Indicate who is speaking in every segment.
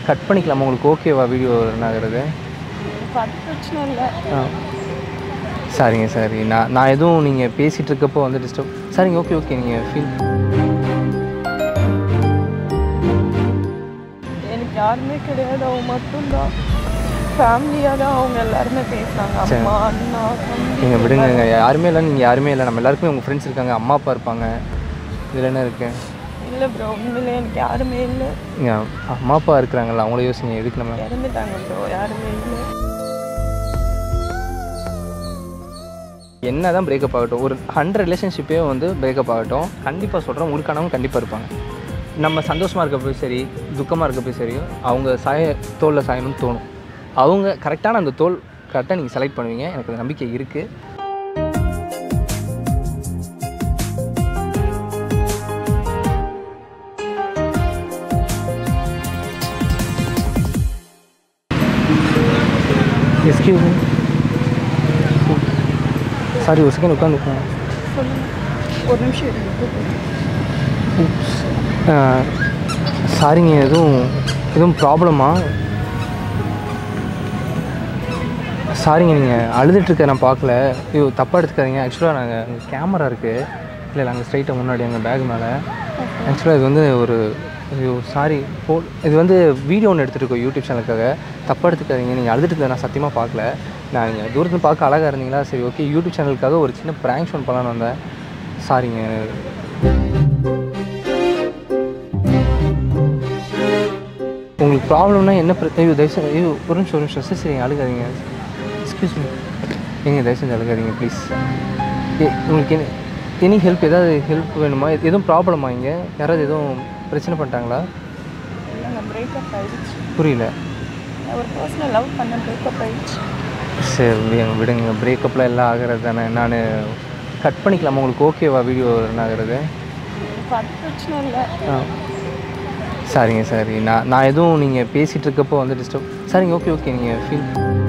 Speaker 1: Cut பண்ணிக்கலாமா உங்களுக்கு ஓகேவா வீடியோ ரன் ஆகுறது
Speaker 2: அது பிரச்சனை இல்லை
Speaker 1: ஆ சரிங்க சரி நான் நான் எதுவும் நீங்கள் பேசிகிட்டு இருக்கப்போ வந்து டிஸ்டர்ப் சரிங்க ஓகே ஓகே நீங்கள் ஃபீல்
Speaker 2: எனக்கு யாருமே கிடையாது அவங்க மட்டும்தான் ஃபேமிலியாக தான் அவங்க எல்லாருமே பேசுனாங்க அம்மா அண்ணா தம்பி
Speaker 1: நீங்கள் விடுங்க யாருமே இல்லை நீங்கள் யாருமே இல்லை நம்ம எல்லாருக்குமே உங்கள் ஃப்ரெண்ட்ஸ் இருக்காங்க அம்மா அப்பா இருப்பாங்க இதில் என்ன இருக்கு
Speaker 2: இல்லை ப்ரோ உண்மையிலே எனக்கு யாருமே இல்லை
Speaker 1: நீங்கள் அம்மா அப்பா இருக்கிறாங்கல்ல அவங்கள யோசிங்க எதுக்கு நம்ம
Speaker 2: இறந்துட்டாங்க ப்ரோ யாருமே இல்லை
Speaker 1: என்ன தான் பிரேக்கப் ஆகட்டும் ஒரு ஹண்ட்ரட் ரிலேஷன்ஷிப்பே வந்து பிரேக்கப் ஆகட்டும் கண்டிப்பாக சொல்கிறேன் உங்களுக்கானவங்க கண்டிப்பாக இருப்பாங்க நம்ம சந்தோஷமாக இருக்கப்போ சரி துக்கமாக இருக்கப்போ சரி அவங்க சாய தோலில் சாயணும்னு தோணும் அவங்க கரெக்டான அந்த தோல் கரெக்டாக நீங்கள் செலக்ட் பண்ணுவீங்க எனக்கு அந்த நம்பிக்கை இருக்குது எஸ்கியூஸ் சாரி ஒரு செகண்ட் உட்காந்துருக்கேன்
Speaker 2: சொல்லுங்க ஒரு நிமிஷம் இருங்க கூப்பிடுறேன்.
Speaker 1: சாரிங்க எதுவும் எதுவும் ப்ராப்ளமா சாரிங்க நீங்கள் அழுதுட்டுருக்க நான் பார்க்கல ஐயோ தப்பாக எடுத்துக்காதீங்க ஆக்சுவலாக நாங்கள் கேமரா இருக்குது இல்லை நாங்கள் ஸ்ட்ரைட்டாக முன்னாடி எங்கள் பேக் மேலே ஆக்சுவலாக இது வந்து ஒரு ஐயோ சாரி போ இது வந்து வீடியோ ஒன்று எடுத்துகிட்டு இருக்கோம் யூடியூப் சேனலுக்காக தப்பாக எடுத்துக்காதீங்க நீங்கள் அழுதுட்டு இருந்ததை நான் சத்தியமாக பார்க்கல நான் நீங்கள் தூரத்தில் பார்க்க அழகாக இருந்தீங்களா சரி ஓகே யூடியூப் சேனலுக்காக ஒரு சின்ன ப்ராங்க் ஷோன் பண்ணலான்னு வந்தேன் சாரிங்க உங்களுக்கு ப்ராப்ளம்னா என்ன பிரச்சனை ஐயோ தயவு செஞ்சு ஐயோ ஒரு நிமிஷம் ஒரு நிமிஷம் சரி சரி அழுகாதீங்க எக்ஸ்கியூஸ் மீ ஏங்க தயவு செஞ்சு அழுகாதீங்க ப்ளீஸ் ஏ உங்களுக்கு என்ன எனி ஹெல்ப் ஏதாவது ஹெல்ப் வேணுமா எது- எதுவும் ப்ராப்ளமா இங்கே யாராவது எதுவும் பிரச்சனை பண்ணிட்டாங்களா
Speaker 2: இல்லைங்க பிரேக்கப் ஆயிடுச்சு
Speaker 1: புரியல
Speaker 2: நான் ஒரு பர்சனை லவ் பண்ண பிரேக்கப் ஆயிடுச்சு
Speaker 1: சரி விடுங்க விடுங்க பிரேக்கப்லாம் எல்லாம் ஆகிறது தானே நான் கட் பண்ணிக்கலாமா உங்களுக்கு ஓகேவா வீடியோ ரன் ஆகுறது
Speaker 2: எனக்கு அது பிரச்சனை இல்லை
Speaker 1: ஆ சரிங்க சரி நான் நான் எதுவும் நீங்கள் பேசிகிட்டு இருக்கப்போ வந்து டிஸ்டர்ப் சரிங்க ஓகே ஓகே நீங்கள் ஃபீல்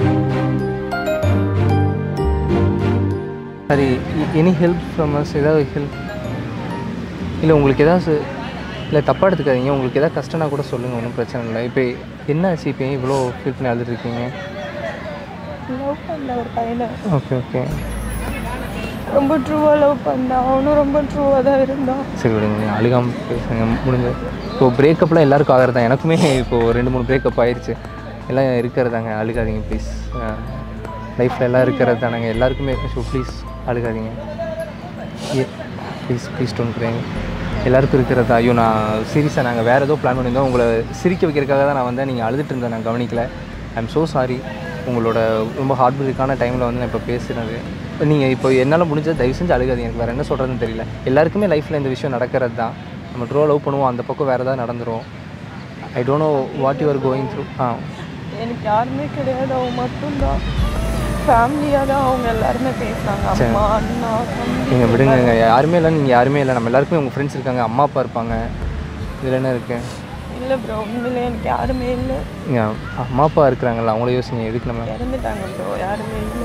Speaker 1: சரி எனி ஹெல்ப் ஃப்ரம் அஸ் ஏதாவது ஹெல்ப் இல்லை உங்களுக்கு ஏதாவது இல்லை தப்பாக எடுத்துக்காதீங்க உங்களுக்கு ஏதாவது கஷ்டம்னா கூட சொல்லுங்கள் ஒன்றும் பிரச்சனை இல்லை இப்போ என்ன ஆச்சு இப்போ ஏன் இவ்வளோ ஃபீல் பண்ணி அழுதுட்டு இருக்கீங்க
Speaker 2: லவ் பண்ண ஒரு பையனை
Speaker 1: ஓகே ஓகே
Speaker 2: ரொம்ப ட்ரூவாக லவ் பண்ணான் அவனும் ரொம்ப ட்ரூவாக தான் இருந்தான்
Speaker 1: சரி விடுங்க அழுகாமல் பேசுங்க முடிஞ்ச இப்போ பிரேக்கப்லாம் எல்லாருக்கும் ஆகிறது தான் எனக்குமே இப்போது ரெண்டு மூணு பிரேக்கப் ஆயிடுச்சு எல்லாம் இருக்கிறதாங்க அழுகாதீங்க ப்ளீஸ் லைஃப்பில் எல்லாம் இருக்கிறது தானங்க எல்லாருக்குமே ஸோ ப்ளீஸ் அழுகாதீங்க ஏ ப்ளீஸ் ப்ளீஸ் டோன் க்ரைங் எல்லாருக்கும் இருக்கிறதா ஐயோ நான் சீரியஸாக நாங்கள் வேறு ஏதோ பிளான் பண்ணியிருந்தோம் உங்களை சிரிக்க வைக்கிறதுக்காக தான் நான் வந்தேன் நீங்கள் அழுதுட்டு இருந்தேன் நான் கவனிக்கல ஐ எம் ஸோ சாரி உங்களோட ரொம்ப ஹார்ட் பிரேக்கான டைமில் வந்து நான் இப்போ பேசுனது நீங்கள் இப்போ என்னால் முடிஞ்சது தயவு செஞ்சு அழுகாதீங்க எனக்கு வேறு என்ன சொல்கிறதுன்னு தெரியல எல்லாருக்குமே லைஃப்பில் இந்த விஷயம் நடக்கிறது தான் நம்ம ட்ரோ லவ் பண்ணுவோம் அந்த பக்கம் வேறு ஏதாவது நடந்துரும் I don't know what you are going through ஆ
Speaker 2: எனக்கு யாருமே கிடையாது அவங்க மட்டும்தான் ஃபேமிலியாக தான் அவங்க எல்லாருமே பேசுனாங்க அம்மா அண்ணா தம்பி
Speaker 1: நீங்கள் விடுங்க யாருமே இல்லை நீங்கள் யாருமே இல்லை நம்ம எல்லாருக்குமே உங்கள் ஃப்ரெண்ட்ஸ் இருக்காங்க அம்மா அப்பா இருப்பாங்க இதில் என்ன இருக்குது
Speaker 2: இல்லை ப்ரோ உண்மையிலே எனக்கு யாருமே இல்லை
Speaker 1: நீங்கள் அம்மா அப்பா இருக்கிறாங்கல்ல அவங்கள யோசிங்க எதுக்கு நம்ம
Speaker 2: இறந்துட்டாங்க ப்ரோ யாருமே இல்லை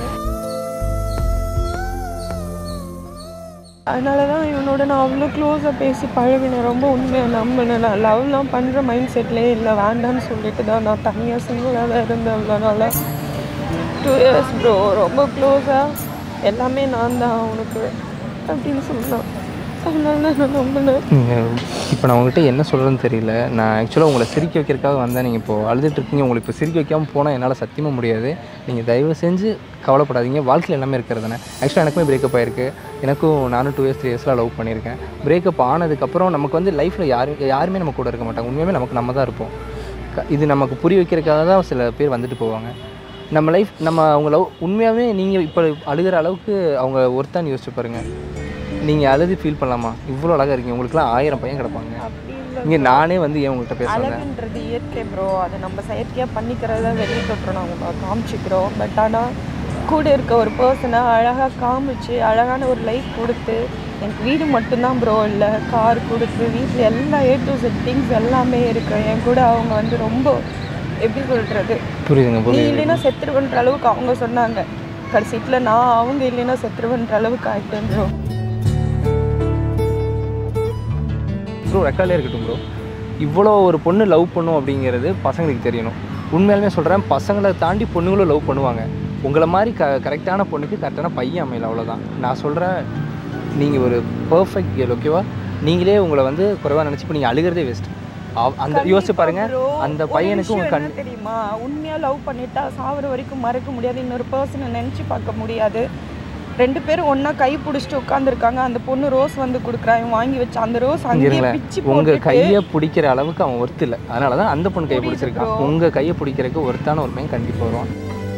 Speaker 2: அதனால தான் இவனோட நான் அவ்வளோ க்ளோஸாக பேசி பழகினேன் ரொம்ப உண்மையாக நம்பினேன் நான் லவ்லாம் பண்ணுற மைண்ட் செட்லேயே இல்லை வேண்டாம்னு சொல்லிட்டு தான் நான் தனியாக சிங்கிளாக தான் இருந்தேன் அவ்வளோ நாளாக டூ இயர்ஸ் ப்ரோ ரொம்ப க்ளோஸாக எல்லாமே நான் தான் அவனுக்கு அப்படின்னு சொன்னான் அதனால நான் நம்பினேன்
Speaker 1: இப்போ நான் உங்கள்கிட்ட என்ன சொல்கிறேன்னு தெரியல நான் ஆக்சுவலாக உங்களை சிரிக்க வைக்கிறதுக்காக வந்தேன் நீங்கள் இப்போ அழுதுட்டு இருக்கீங்க உங்களுக்கு இப்போ சிரிக்க வைக்காமல் போனால் என்னால் சத்தியமாக முடியாது நீங்கள் தயவு செஞ்சு கவலைப்படாதீங்க வாழ்க்கையில் எல்லாமே இருக்கிறது தானே ஆக்சுவலாக எனக்குமே பிரேக்கப் ஆயிருக்கு எனக்கும் நானும் டூ இயர்ஸ் த்ரீ இயர்ஸில் லவ் பண்ணியிருக்கேன் பிரேக்கப் ஆனதுக்கப்புறம் நமக்கு வந்து லைஃப்பில் யாரும் யாருமே நம்ம கூட இருக்க மாட்டாங்க உண்மையுமே நமக்கு நம்ம தான் இருப்போம் க- இது நமக்கு புரிய வைக்கிறதுக்காக தான் சில பேர் வந்துட்டு போவாங்க நம்ம லைஃப் நம்ம அவங்க லவ் உண்மையாகவே நீங்கள் இப்போ அழுகிற அளவுக்கு அவங்க ஒருத்தான்னு யோசிச்சு பாருங்கள் நீங்கள் அழுது ஃபீல் பண்ணலாமா இவ்வளோ அழகாக இருக்கீங்க உங்களுக்குலாம் ஆயிரம் பையன் கிடப்பாங்க
Speaker 2: அப்படி இல்லை
Speaker 1: இங்கே நானே வந்து ஏன் உங்கள்கிட்ட பேசுகிறேன்
Speaker 2: அழகுன்றது இயற்கை ப்ரோ அதை நம்ம செயற்கையாக பண்ணிக்கிறத வெளியே தொட்டுறோம் நம்ம காமிச்சிக்கிறோம் பட் ஆனால் கூட இருக்க ஒரு பர்சனை அழகாக காமிச்சு அழகான ஒரு லைஃப் கொடுத்து எனக்கு வீடு மட்டும்தான் ப்ரோ இல்லை கார் கொடுத்து வீட்டில் எல்லா ஏ டு செட் திங்ஸ் எல்லாமே இருக்கு என் கூட அவங்க வந்து ரொம்ப எப்படி சொல்கிறது
Speaker 1: புரியுதுங்க
Speaker 2: நீ
Speaker 1: புரியுது
Speaker 2: இல்லைன்னா செத்துருவன்ற அளவுக்கு அவங்க சொன்னாங்க கடைசியில் நான் அவங்க இல்லைன்னா செத்துருவன்ற அளவுக்கு ஆகிட்டேன் ப்ரோ
Speaker 1: ப்ரோ ரெக்கார்ட்லேயே இருக்கட்டும் ப்ரோ இவ்வளோ ஒரு பொண்ணு லவ் பண்ணும் அப்படிங்கிறது பசங்களுக்கு தெரியணும் உண்மையாலுமே சொல்கிறேன் பசங்களை தாண்டி பொண்ணுங்களும் லவ் பண்ணுவாங்க உங்களை மாதிரி க கரெக்டான பொண்ணுக்கு கரெக்டான பையன் அமையல அவ்வளோதான் நான் சொல்கிறேன் நீங்கள் ஒரு பர்ஃபெக்ட் கேள் ஓகேவா நீங்களே உங்களை வந்து குறைவாக நினச்சி இப்போ நீங்கள் அழுகிறதே வேஸ்ட் அந்த யோசிச்சு பாருங்க
Speaker 2: bro.
Speaker 1: அந்த
Speaker 2: ஒரு
Speaker 1: பையனுக்கு உங்க
Speaker 2: விஷயம்
Speaker 1: கண்
Speaker 2: என்ன தெரியுமா உண்மையா லவ் பண்ணிட்டா சாவர வரைக்கும் மறக்க முடியாது இன்னொரு பர்சனை நினைச்சு பார்க்க முடியாது ரெண்டு பேரும் ஒண்ணா கை பிடிச்சிட்டு உட்காந்துருக்காங்க அந்த பொண்ணு ரோஸ் வந்து கொடுக்குறாங்க வாங்கி வச்சு அந்த ரோஸ் அங்கேயே
Speaker 1: இருங்களேன்
Speaker 2: பிச்சு
Speaker 1: உங்க
Speaker 2: போட்டுட்டு
Speaker 1: கையை பிடிக்கிற அளவுக்கு அவன் ஒர்த்து இல்லை அதனால தான் அந்த பொண்ணு கையை
Speaker 2: புரியுது
Speaker 1: பிடிச்சிருக்கான்
Speaker 2: bro.
Speaker 1: உங்க கையை பிடிக்கிறதுக்கு ஒருத்தான ஒரு பையன் கண்டிப்பாக வருவான்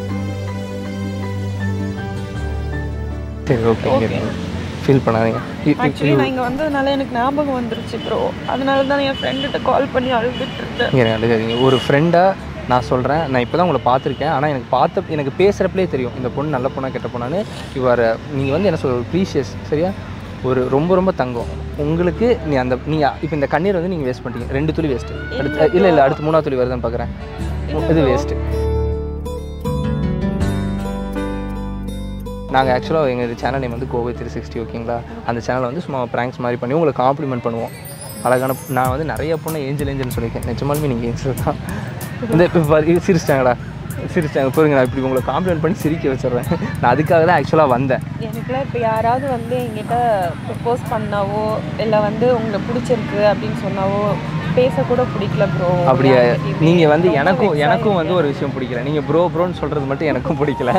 Speaker 1: சரி ஓகேங்க ஃபீல் பண்ணாதீங்க இ- இ-
Speaker 2: ஆக்சுவலி நான் இங்க வந்ததுனால எனக்கு ஞாபகம் வந்துருச்சு ப்ரோ அதனால தான் என் ஃப்ரெண்டுகிட்ட கால் பண்ணி அழுதுட்டு இருந்தேன்
Speaker 1: இங்க அழுகாதீங்க ஒரு ஃப்ரெண்டாக நான் சொல்கிறேன் நான் இப்போ தான் உங்களை பார்த்துருக்கேன் ஆனால் எனக்கு பார்த்த எனக்கு பேசுகிறப்பலே தெரியும் இந்த பொண்ணு நல்ல பொண்ணா கெட்ட பொண்ணான்னு இவர் நீங்கள் வந்து என்ன சொல்ற ப்ரீஷியஸ் சரியா ஒரு ரொம்ப ரொம்ப தங்கம் உங்களுக்கு நீ அந்த நீ இப்போ இந்த கண்ணீர் வந்து நீங்கள் வேஸ்ட் பண்ணிட்டீங்க ரெண்டு துளி வேஸ்ட்டு அடுத்து இல்லை இல்லை அடுத்து மூணாவது துளி வருதான்னு பார்க்குறேன் இது வேஸ்ட்டு நாங்கள் ஆக்சுவலாக எங்கள் சேனல் நேம் வந்து கோவை த்ரீ சிக்ஸ்டி ஓகேங்களா அந்த சேனலை வந்து சும்மா ப்ராங்க்ஸ் மாதிரி பண்ணி உங்களை காம்ப்ளிமெண்ட் பண்ணுவோம் அழகான நான் வந்து நிறைய பொண்ணு ஏஞ்சல் ஏஞ்சல்னு சொல்லியிருக்கேன் நிஜமாலுமே நீங்கள் ஏஞ்சல் தான் இந்த இப்போ பாரு, இது சிரிச்சிட்டாங்களா சிரிச்சிட்டாங்க பாருங்க நான் இப்படி உங்களை காம்ப்ளிமெண்ட் பண்ணி சிரிக்க வச்சிடுறேன் நான் அதுக்காக தான் ஆக்சுவலாக வந்தேன்
Speaker 2: எனக்குலாம் இப்போ யாராவது வந்து என்கிட்ட ப்ரப்போஸ் பண்ணாவோ இல்லை வந்து உங்களை பிடிச்சிருக்கு அப்படின்னு சொன்னாவோ பேசக்கூட பிடிக்கல ப்ரோ
Speaker 1: அப்படியே நீங்கள் வந்து எனக்கும் எனக்கும் வந்து ஒரு விஷயம் பிடிக்கல நீங்கள் ப்ரோ ப்ரோன்னு சொல்கிறது மட்டும் எனக்கும் பிடிக்கல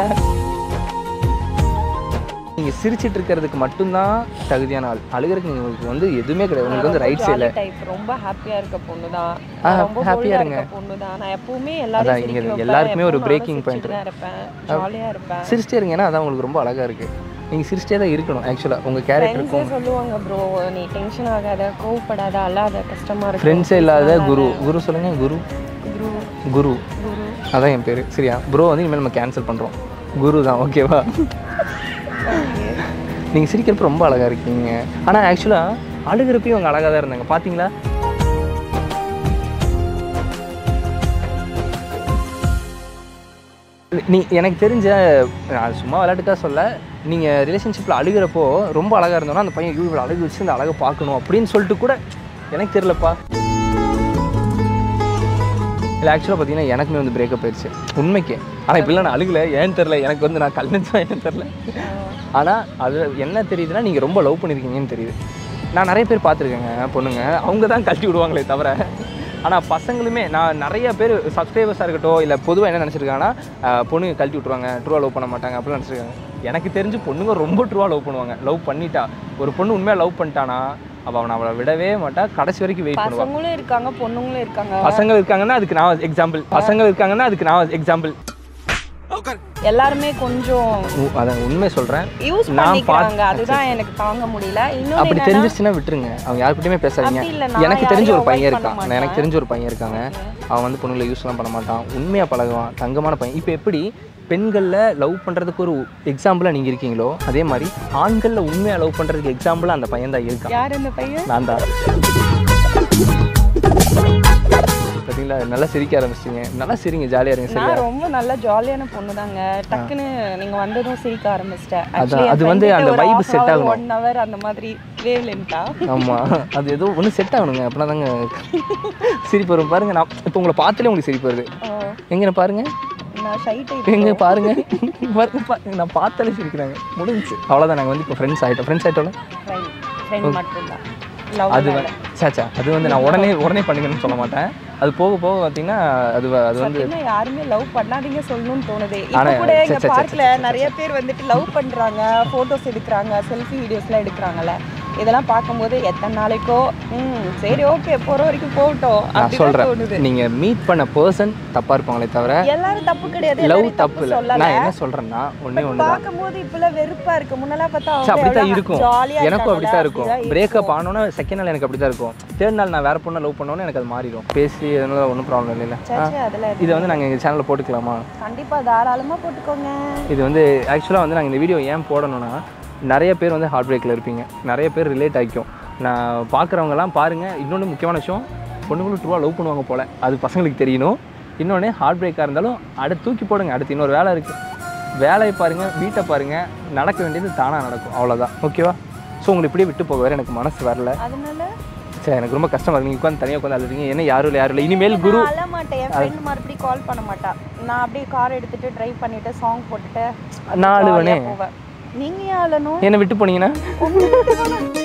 Speaker 1: நீங்கள் சிரிச்சிட்டு இருக்கிறதுக்கு மட்டும்தான் தகுதியான ஆள் அழுகிறதுக்கு உங்களுக்கு வந்து எதுவுமே கிடையாது உங்களுக்கு வந்து ரைட்ஸ் இல்லை
Speaker 2: டைப் ரொம்ப ஹாப்பியா இருக்க பொண்ணு தான்
Speaker 1: ஆ,
Speaker 2: ரொம்ப
Speaker 1: happy-ஆ
Speaker 2: ஹாப்பியா
Speaker 1: இருங்க.
Speaker 2: இருக்க பொண்ணு தான் நான் எப்பவுமே
Speaker 1: அதான்
Speaker 2: எல்லாரும்
Speaker 1: இங்க
Speaker 2: சிரிக்க வைப்பேன்.
Speaker 1: எல்லாருக்குமே ஒரு
Speaker 2: எப்பவும்
Speaker 1: breaking
Speaker 2: நானும்
Speaker 1: point
Speaker 2: சிரிச்சுட்டு தான் இருப்பேன் ஜாலியா இருப்பேன்
Speaker 1: சிரிச்சிட்டே இருங்க ஏன்னா அதான் உங்களுக்கு ரொம்ப அழகாக இருக்குது நீங்கள் சிரிச்சிட்டே தான் இருக்கணும் ஆக்சுவலாக உங்கள் கேரக்டருக்கும்
Speaker 2: ஃப்ரெண்ட்ஸே சொல்லுவாங்க ப்ரோ நீ டென்ஷன் ஆகாத கோவப்படாத அல்லாத கஷ்டமா இருக்கு
Speaker 1: ஃப்ரெண்ட்ஸே இல்லாத குரு குரு சொல்லுங்க குரு
Speaker 2: குரு
Speaker 1: குரு
Speaker 2: குரு
Speaker 1: அதான் என் பேர் சரியா ப்ரோ வந்து இனிமேல் நம்ம கேன்சல் பண்ணுறோம் குரு தான் ஓகேவா நீங்கள் சிரிக்கிறப்ப ரொம்ப அழகாக இருக்கீங்க ஆனால் ஆக்சுவலாக அழுகிறப்பையும் அவங்க அழகாக தான் இருந்தாங்க பார்த்தீங்களா நீ எனக்கு தெரிஞ்ச நான் சும்மா விளையாட்டுக்காக சொல்ல நீங்கள் ரிலேஷன்ஷிப்பில் அழுகிறப்போ ரொம்ப அழகாக இருந்தோன்னா அந்த பையன் ஐயோ இவ்வளோ அழகு வச்சு இந்த அழகை பார்க்கணும் அப்படின்னு சொல்லிட்டு கூட எனக்கு தெரியலப்பா இல்லை ஆக்சுவலாக பார்த்தீங்கன்னா எனக்குமே வந்து பிரேக்கப் ஆயிடுச்சு உண்மைக்கு ஆனால் இப்போ நான் அழுகல ஏன்னு தெரில எனக்கு வந்து நான் கல்யாணம் ஏன்னு தெரில ஆனால் அது என்ன தெரியுதுன்னா நீங்கள் ரொம்ப லவ் பண்ணியிருக்கீங்கன்னு தெரியுது நான் நிறைய பேர் பார்த்துருக்கேங்க பொண்ணுங்க அவங்க தான் கழட்டி விடுவாங்களே தவிர ஆனால் பசங்களுமே நான் நிறைய பேர் சப்ஸ்கிரைபர்ஸாக இருக்கட்டும் இல்லை பொதுவாக என்ன நினச்சிருக்காங்கன்னா அஹ், பொண்ணுங்க கழட்டி விட்ருவாங்க ட்ரூவாக லவ் பண்ண மாட்டாங்க அப்படிலாம் நினச்சிருக்காங்க எனக்கு தெரிஞ்சு பொண்ணுங்க ரொம்ப ட்ரூவாக லவ் பண்ணுவாங்க லவ் பண்ணிட்டா ஒரு பொண்ணு உண்மையாக லவ் பண்ணிட்டானா அவள் அவனை அவளை விடவே மாட்டா கடைசி வரைக்கும் வெயிட் பண்ணுவா
Speaker 2: பசங்களும் இருக்காங்க பொண்ணுங்களும் இருக்காங்க
Speaker 1: பசங்க இருக்காங்கன்னா அதுக்கு நான் எக்ஸாம்பிள் பசங்க இருக்காங்கன்னா அதுக்கு நான் எக்ஸாம்பிள்
Speaker 2: எல்லாருமே கொஞ்சம்
Speaker 1: அதான் உண்மை சொல்கிறேன்
Speaker 2: யூஸ்
Speaker 1: நான்
Speaker 2: பண்ணிக்கிறாங்க அதுதான் எனக்கு தாங்க முடியல இன்னொன்று
Speaker 1: அப்படி தெரிஞ்சிருச்சுன்னா விட்டுருங்க அவங்க யார்கிட்டயுமே பேசாதீங்க
Speaker 2: அப்படி இல்ல, நான்
Speaker 1: எனக்கு தெரிஞ்ச ஒரு
Speaker 2: யாரையும்
Speaker 1: பையன்
Speaker 2: avoid
Speaker 1: இருக்கான்
Speaker 2: பண்ண
Speaker 1: நான் எனக்கு தெரிஞ்ச ஒரு பையன் இருக்காங்க அவன் வந்து பொண்ணுங்களை யூஸ்லாம் பண்ண மாட்டான் உண்மையாக பழகுவான் தங்கமான பையன் இப்போ எப்படி பெண்களில் லவ் பண்ணுறதுக்கு ஒரு எக்ஸாம்பிளாக நீங்கள் இருக்கீங்களோ அதே மாதிரி ஆண்களில் உண்மையாக லவ் பண்ணுறதுக்கு எக்ஸாம்பிளாக அந்த பையன் தான் இருக்கான்
Speaker 2: யார் இந்த பையன்
Speaker 1: நான் தான் பார்த்தீங்களா நல்லா சிரிக்க ஆரம்பிச்சிங்க நல்லா சிரிங்க ஜாலியாக இருங்க சரியா
Speaker 2: நான் ரொம்ப நல்ல ஜாலியான பொண்ணு தாங்க டக்குன்னு நீங்க வந்ததும் சிரிக்க ஆரம்பிச்சிட்டேன்
Speaker 1: அதான், அது வந்து அந்த vibe set ஆகணும்.
Speaker 2: ஒன் ஹவர் அந்த மாதிரி வேவ் லென்த்தா
Speaker 1: ஆமாம் அது ஏதோ ஒன்று செட் ஆகணுங்க அப்படின்னா தாங்க சிரிப்பு வரும் பாருங்க நான் இப்போ உங்களை பார்த்தாலே உங்களுக்கு சிரிப்பு வருது எங்கே பாருங்க
Speaker 2: நான் ஷை டைப்
Speaker 1: எங்க பாருங்க பாருங்க, பாருங்க. நான் பார்த்தாலே சிரிக்கிறாங்க முடிஞ்சுச்சு அவ்வளோதான் நாங்கள் வந்து இப்போ ஃப்ரெண்ட்ஸ் ஆகிட்டோம் ஃப்ரெண்ட்ஸ் ஆகிட்டோம்ல
Speaker 2: ஃப்ரெண்ட் ஃப்ரெண்ட் மட்டும்தான் லவ்
Speaker 1: அது வந்து சாச்சா அது வந்து நான் உடனே உடனே பண்ணுங்கன்னு சொல்ல மாட்டேன் அது போக போக பார்த்தீங்கன்னா அது வ- அது வந்து
Speaker 2: சத்தியமா யாருமே லவ் பண்ணாதீங்க சொல்லணும்னு தோணுது இப்போ
Speaker 1: ஆனா,
Speaker 2: கூட
Speaker 1: சே,
Speaker 2: எங்க
Speaker 1: சே, சே,
Speaker 2: பார்க்ல நிறைய பேர் வந்துட்டு லவ் பண்றாங்க போட்டோஸ் எடுக்கிறாங்க செல்ஃபி வீடியோஸ்லாம் எடுக்கிறாங்கல்ல இதெல்லாம் பார்க்கும்போது எத்தனை நாளைக்கோ ம் சரி ஓகே போற வரைக்கும் போகட்டும்
Speaker 1: நான்
Speaker 2: அப்படிதான் தோணுது
Speaker 1: சொல்கிறேன் நீங்கள் மீட் பண்ண பர்சன் தப்பாக இருப்பாங்களே தவிர
Speaker 2: எல்லாரும் தப்பு கிடையாது
Speaker 1: லவ்
Speaker 2: எல்லாரும்
Speaker 1: தப்பு இல்லை
Speaker 2: சொல்லல
Speaker 1: நான் என்ன சொல்கிறேன்னா ஒன்றே ஒன்று தான்
Speaker 2: பார்க்கும்போது இப்பெல்லாம் வெறுப்பா இருக்கு முன்னெல்லாம் பார்த்தா
Speaker 1: சரி,
Speaker 2: அவங்க
Speaker 1: அப்படித்தான்
Speaker 2: எவ்வளவு
Speaker 1: இருக்கும்
Speaker 2: ஜாலியா
Speaker 1: எனக்கும் அப்படித்தான் இருக்கும்
Speaker 2: அப்படிதான்
Speaker 1: பிரேக்கப் ஆனோன்னா செகண்ட் நாள் எனக்கு அப்படி தான் இருக்கும் தேர்ட் நாள் நான் வேற பொண்ணை லவ் பண்ணோன்னே எனக்கு அது மாறிடும் பேசி அதனால ஒன்றும் ப்ராப்ளம் இல்லைல்ல
Speaker 2: சே, சே, அதுல
Speaker 1: இதை வந்து நாங்கள் எங்கள் சேனலில் போட்டுக்கலாமா
Speaker 2: கண்டிப்பா தாராளமா போட்டுக்கோங்க
Speaker 1: இது வந்து ஆக்சுவலாக வந்து நாங்கள் இந்த வீடியோ ஏன் போடணும்னா நிறைய பேர் வந்து ஹார்ட் பிரேக்கில் இருப்பீங்க நிறைய பேர் ரிலேட் ஆகிக்கும் நான் பார்க்குறவங்கலாம் பாருங்கள் இன்னொன்று முக்கியமான விஷயம் பொண்ணுங்களும் ட்ரூவாக லவ் பண்ணுவாங்க போல் அது பசங்களுக்கு தெரியணும் இன்னொன்று ஹார்ட் பிரேக்காக இருந்தாலும் அடுத்து தூக்கி போடுங்க அடுத்து இன்னொரு வேலை இருக்குது வேலையை பாருங்கள் வீட்டை பாருங்கள் நடக்க வேண்டியது தானாக நடக்கும் அவ்வளோதான் ஓகேவா ஸோ உங்களை இப்படியே விட்டு போக வேறு எனக்கு மனசு வரல
Speaker 2: அதனால
Speaker 1: சரி எனக்கு ரொம்ப கஷ்டமா இருக்கு நீங்கள் உட்காந்து தனியாக உட்காந்து அழுறீங்க என்ன யாரும் இல்லை யாரும் இல்லை இனிமேல் குரு
Speaker 2: நான் அழ மாட்டேன் என் ஃப்ரெண்ட் மறுபடியும் கால் பண்ண மாட்டா நான் அப்படியே கார் எடுத்துட்டு டிரைவ் பண்ணிட்டு சாங் போட்டுட்டு
Speaker 1: நான் அழுவேனே
Speaker 2: jolly ஆ போவேன் நீங்க ஏன் அழணும்
Speaker 1: என்னை விட்டு போனீங்கன்னா